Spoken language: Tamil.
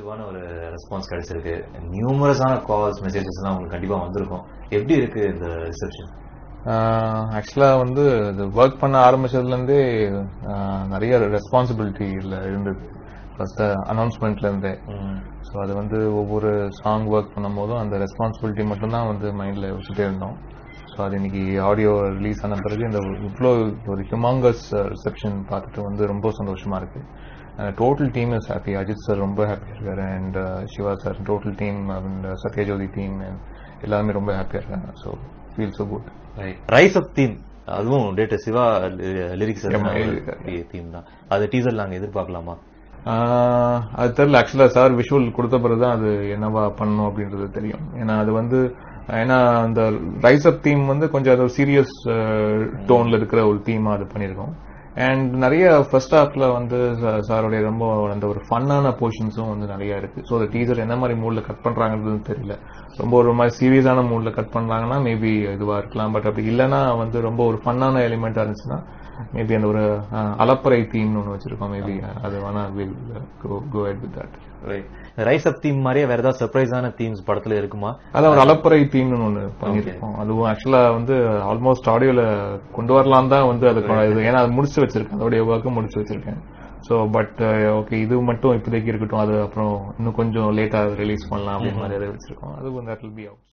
பாசிட்டிவான ஒரு ரெஸ்பான்ஸ் கிடைச்சிருக்கு நியூமரஸான கால்ஸ் மெசேஜஸ் எல்லாம் உங்களுக்கு கண்டிப்பா வந்திருக்கும் எப்படி இருக்கு இந்த ரிசப்ஷன் ஆக்சுவலாக வந்து இது ஒர்க் பண்ண ஆரம்பிச்சதுலேருந்தே நிறைய ரெஸ்பான்சிபிலிட்டி இல்லை இருந்தது ஃபர்ஸ்ட் அனௌன்ஸ்மெண்ட்லேருந்தே ஸோ அது வந்து ஒவ்வொரு சாங் ஒர்க் பண்ணும் போதும் அந்த ரெஸ்பான்சிபிலிட்டி மட்டும்தான் வந்து மைண்டில் வச்சுட்டே இருந்தோம் ஸோ அது இன்னைக்கு ஆடியோ ரிலீஸ் ஆன பிறகு இந்த இவ்வளோ ஒரு ஹியூமாங்கஸ் ரிசப்ஷன் பார்த்துட்டு வந்து ரொம்ப சந்தோஷமா இருக்கு total team is happy Ajith sir ரொம்ப ஹாப்பியாக இருக்காரு and Siva sir total team and Sathya Jyothi team எல்லாருமே ரொம்ப ஹாப்பியாக இருக்காங்க so feel so good rise of theme அதுவும் டேட் சிவா லிரிக்ஸ் ஆமா, எழுதியிருக்காரு. தீம் தான் அது டீசர் நாங்க எதிர்பார்க்கலாமா ஆஹ் அது தெரியல ஆக்சுவலா சார் விஷுவல் கொடுத்த பிறகுதான் அது என்னவா பண்ணணும் அப்படின்றது தெரியும் ஏன்னா அது வந்து ஏன்னா அந்த ரைஸ் அப் தீம் வந்து கொஞ்சம் அது சீரியஸ் டோன்ல இருக்கிற ஒரு தீமா அது பண்ணியிருக்கோம் அண்ட் நிறைய ஃபர்ஸ்ட் ஹாஃப்ல வந்து சா- சாருடைய ரொம்ப அந்த ஒரு ஃபன்னான போர்ஷன்ஸும் வந்து நிறைய இருக்கு ஸோ அந்த டீசர் என்ன மாதிரி மூட்ல கட் பண்றாங்கன்றது தெரியல ரொம்ப ஒரு மாதிரி சீரியஸான மூட்ல கட் பண்றாங்கன்னா மேபி இதுவா இருக்கலாம் பட் அப்படி இல்லைன்னா வந்து ரொம்ப ஒரு ஃபன்னான எலிமெண்டா இருந்துச்சுன்னா மேபி அந்த ஒரு அஹ், அலப்பறை தீம்னு ஒன்று வச்சிருக்கோம் மேபி அது வேணா will go head with that rise of theme மாதிரியே வேற ஏதாவது சர்ப்ரைஸான தீம்ஸ் படத்துல இருக்குமா அதான் ஒரு அலப்பறை தீம்னு ஒன்று பண்ணியிருக்கோம் அதுவும் ஆக்சுவலா வந்து ஆல்மோஸ்ட் ஆடியோல கொண்டு வரலாம் தான் வந்து அது கொ- இது ஏன்னா அது முடிச்சு வச்சிருக்கேன் அதோடைய ஒர்க்கும் முடிச்சு வச்சிருக்கேன் ஸோ பட் ஓகே இது மட்டும் இப்போதைக்கு இருக்கட்டும் அது அப்புறம் இன்னும் கொஞ்சம் லேட்டா ரிலீஸ் பண்ணலாம் அப்படின்னு மாதிரி அதை வச்சிருக்கோம் அது தட் வில் பி அவுட்